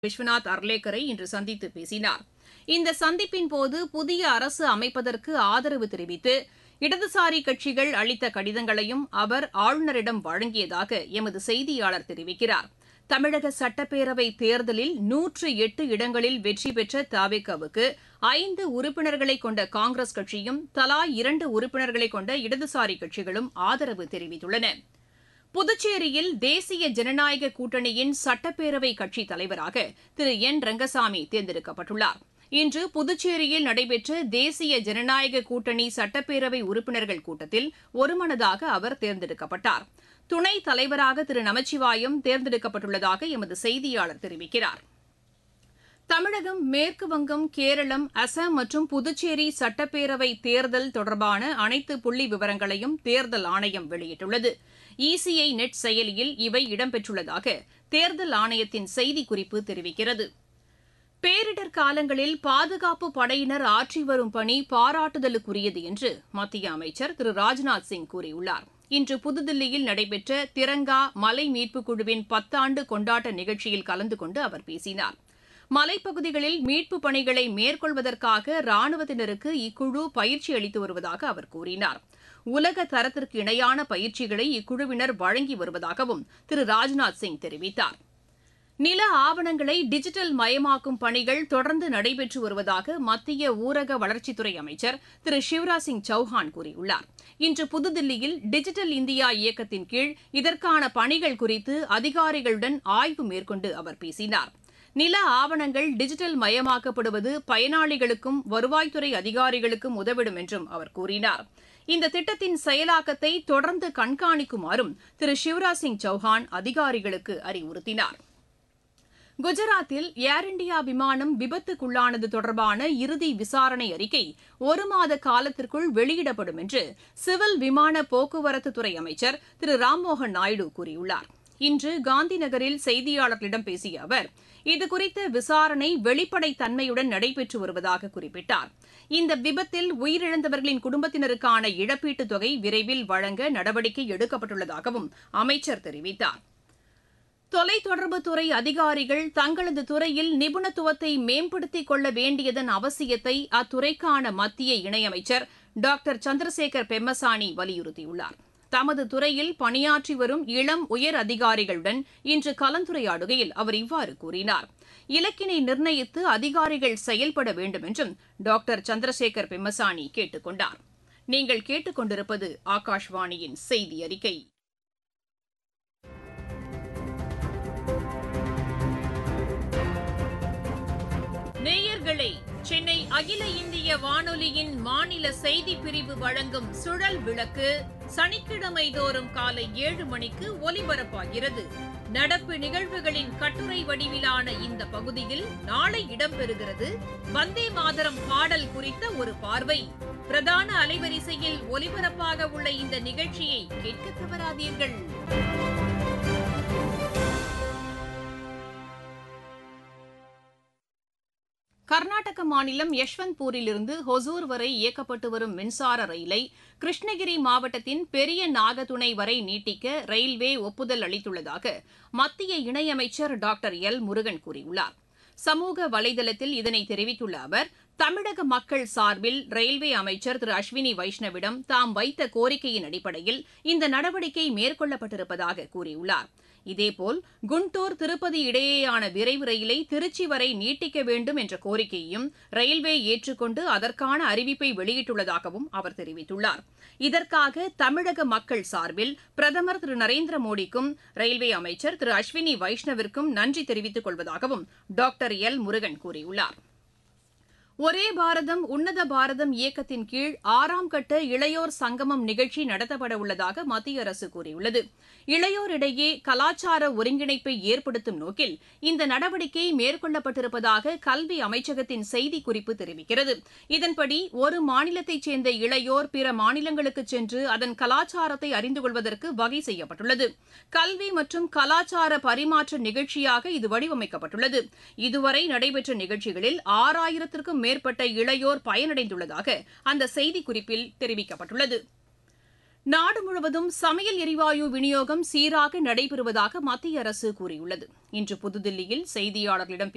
விஸ்வநாத் அர்லேக்கரை இன்று சந்தித்து பேசினார் இந்த சந்திப்பின் போது புதிய அரசு அமைப்பதற்கு ஆதரவு தெரிவித்து இடதுசாரி கட்சிகள் அளித்த கடிதங்களையும் அவர் ஆளுநரிடம் வழங்கியதாக எமது செய்தியாளர் தெரிவிக்கிறார் தமிழக சட்டப்பேரவை தேர்தலில் நூற்று எட்டு இடங்களில் வெற்றி பெற்ற தவிகவுக்கு ஐந்து உறுப்பினர்களை கொண்ட காங்கிரஸ் கட்சியும் தலா இரண்டு உறுப்பினர்களை கொண்ட இடதுசாரி கட்சிகளும் ஆதரவு தெரிவித்துள்ளன புதுச்சேரியில் தேசிய ஜனநாயக கூட்டணியின் சட்டப்பேரவை கட்சித் தலைவராக திரு என் ரங்கசாமி தேர்ந்தெடுக்கப்பட்டுள்ளார் இன்று புதுச்சேரியில் நடைபெற்ற தேசிய ஜனநாயக கூட்டணி சட்டப்பேரவை உறுப்பினர்கள் கூட்டத்தில் ஒருமனதாக அவர் தேர்ந்தெடுக்கப்பட்டார் துணைத் தலைவராக திரு நமச்சிவாயம் தேர்ந்தெடுக்கப்பட்டுள்ளதாக எமது செய்தியாளர் தெரிவிக்கிறார் தமிழகம் மேற்குவங்கம் கேரளம் அசாம் மற்றும் புதுச்சேரி சட்டப்பேரவை தேர்தல் தொடர்பான அனைத்து புள்ளி விவரங்களையும் தேர்தல் ஆணையம் வெளியிட்டுள்ளது இசிஐ நெட் செயலியில் இவை இடம்பெற்றுள்ளதாக தேர்தல் ஆணையத்தின் செய்திக்குறிப்பு தெரிவிக்கிறது பேரிடர் காலங்களில் பாதுகாப்பு படையினர் ஆற்றி வரும் பணி பாராட்டுதலுக்குரியது என்று மத்திய அமைச்சர் திரு ராஜ்நாத் சிங் கூறியுள்ளார் இன்று புதுதில்லியில் நடைபெற்ற திரங்கா மலை மீட்புக் குழுவின் பத்தாண்டு கொண்டாட்ட நிகழ்ச்சியில் கலந்து கொண்டு அவர் பேசினார் மலைப்பகுதிகளில் மீட்புப் பணிகளை மேற்கொள்வதற்காக ராணுவத்தினருக்கு இக்குழு பயிற்சி அளித்து வருவதாக அவர் கூறினார் உலக தரத்திற்கு இணையான பயிற்சிகளை இக்குழுவினர் வழங்கி வருவதாகவும் திரு ராஜ்நாத் சிங் தெரிவித்தார் நில ஆவணங்களை டிஜிட்டல் மயமாக்கும் பணிகள் தொடர்ந்து நடைபெற்று வருவதாக மத்திய ஊரக வளர்ச்சித்துறை அமைச்சர் திரு சிவராஜ் சிங் சௌஹான் கூறியுள்ளார் இன்று புதுதில்லியில் டிஜிட்டல் இந்தியா இயக்கத்தின் கீழ் இதற்கான பணிகள் குறித்து அதிகாரிகளுடன் ஆய்வு மேற்கொண்டு அவர் பேசினார் நில ஆவணங்கள் டிஜிட்டல் மயமாக்கப்படுவது பயனாளிகளுக்கும் வருவாய்த்துறை அதிகாரிகளுக்கும் உதவிடும் என்றும் அவர் கூறினார் இந்த திட்டத்தின் செயலாக்கத்தை தொடர்ந்து கண்காணிக்குமாறும் திரு சிவராஜ் சிங் சௌஹான் அதிகாரிகளுக்கு அறிவுறுத்தினார் குஜராத்தில் ஏர் இண்டியா விமானம் விபத்துக்குள்ளானது தொடர்பான இறுதி விசாரணை அறிக்கை ஒரு மாத காலத்திற்குள் வெளியிடப்படும் என்று சிவில் விமான போக்குவரத்துத்துறை அமைச்சர் திரு ராம்மோகன் நாயுடு கூறியுள்ளார் இன்று காந்தி நகரில் செய்தியாளர்களிடம் பேசிய அவர் இதுகுறித்த விசாரணை வெளிப்படைத்தன்மையுடன் நடைபெற்று வருவதாக குறிப்பிட்டார் இந்த விபத்தில் உயிரிழந்தவர்களின் குடும்பத்தினருக்கான இழப்பீட்டுத் தொகை விரைவில் வழங்க நடவடிக்கை எடுக்கப்பட்டுள்ளதாகவும் அமைச்சர் தெரிவித்தார் தொலைத்தொடர்புத்துறை அதிகாரிகள் தங்களது துறையில் நிபுணத்துவத்தை மேம்படுத்திக் கொள்ள வேண்டியதன் அவசியத்தை அத்துறைக்கான மத்திய இணையமைச்சர் டாக்டர் சந்திரசேகர் பெம்மசானி வலியுறுத்தியுள்ளார் தமது துறையில் பணியாற்றி வரும் இளம் உயர் அதிகாரிகளுடன் இன்று கலந்துரையாடுகையில் அவர் இவ்வாறு கூறினார் இலக்கினை நிர்ணயித்து அதிகாரிகள் செயல்பட வேண்டும் என்றும் டாக்டர் சந்திரசேகர் பெம்மசானி கேட்டுக் கொண்டார் நீங்கள் கேட்டுக்கொண்டிருப்பது ஆகாஷ்வாணியின் செய்தி அறிக்கை நேயர்களே சென்னை அகில இந்திய வானொலியின் மாநில செய்தி பிரிவு வழங்கும் சுழல் விளக்கு சனிக்கிழமை தோறும் காலை ஏழு மணிக்கு ஒலிபரப்பாகிறது நடப்பு நிகழ்வுகளின் கட்டுரை வடிவிலான இந்த பகுதியில் நாளை இடம்பெறுகிறது வந்தே மாதரம் பாடல் குறித்த ஒரு பார்வை பிரதான அலைவரிசையில் ஒலிபரப்பாக உள்ள இந்த நிகழ்ச்சியை கேட்க தவறாதீர்கள் கர்நாடக மாநிலம் யஷ்வந்த்பூரிலிருந்து ஹொசூர் வரை இயக்கப்பட்டு வரும் மின்சார ரயிலை கிருஷ்ணகிரி மாவட்டத்தின் பெரிய நாகதுணை வரை நீட்டிக்க ரயில்வே ஒப்புதல் அளித்துள்ளதாக மத்திய இணையமைச்சர் டாக்டர் எல் முருகன் கூறியுள்ளார் சமூக வலைதளத்தில் இதனை தெரிவித்துள்ள அவர் தமிழக மக்கள் சார்பில் ரயில்வே அமைச்சர் திரு அஸ்வினி வைஷ்ணவிடம் தாம் வைத்த கோரிக்கையின் அடிப்படையில் இந்த நடவடிக்கை மேற்கொள்ளப்பட்டிருப்பதாக கூறியுள்ளார் இதேபோல் குண்டூர் திருப்பதி இடையேயான விரைவு ரயிலை திருச்சி வரை நீட்டிக்க வேண்டும் என்ற கோரிக்கையையும் ரயில்வே ஏற்றுக்கொண்டு அதற்கான அறிவிப்பை வெளியிட்டுள்ளதாகவும் அவர் தெரிவித்துள்ளார் இதற்காக தமிழக மக்கள் சார்பில் பிரதமர் திரு நரேந்திர மோடிக்கும் ரயில்வே அமைச்சர் திரு அஸ்வினி வைஷ்ணவிற்கும் நன்றி தெரிவித்துக் கொள்வதாகவும் டாக்டர் எல் முருகன் கூறியுள்ளார் ஒரே பாரதம் உன்னத பாரதம் இயக்கத்தின் கீழ் ஆறாம் கட்ட இளையோர் சங்கமம் நிகழ்ச்சி நடத்தப்பட உள்ளதாக மத்திய அரசு கூறியுள்ளது இளையோரிடையே கலாச்சார ஒருங்கிணைப்பை ஏற்படுத்தும் நோக்கில் இந்த நடவடிக்கை மேற்கொள்ளப்பட்டிருப்பதாக கல்வி அமைச்சகத்தின் செய்திக்குறிப்பு தெரிவிக்கிறது இதன்படி ஒரு மாநிலத்தைச் சேர்ந்த இளையோர் பிற மாநிலங்களுக்கு சென்று அதன் கலாச்சாரத்தை அறிந்து கொள்வதற்கு வகை செய்யப்பட்டுள்ளது கல்வி மற்றும் கலாச்சார பரிமாற்ற நிகழ்ச்சியாக இது வடிவமைக்கப்பட்டுள்ளது இதுவரை நடைபெற்ற நிகழ்ச்சிகளில் ஆறாயிரத்திற்கும் மேற்பட்ட இளையோர் பயனடைந்துள்ளதாக அந்த செய்திக்குறிப்பில் தெரிவிக்கப்பட்டுள்ளது நாடு முழுவதும் சமையல் எரிவாயு விநியோகம் சீராக நடைபெறுவதாக மத்திய அரசு கூறியுள்ளது இன்று புதுதில்லியில் செய்தியாளர்களிடம்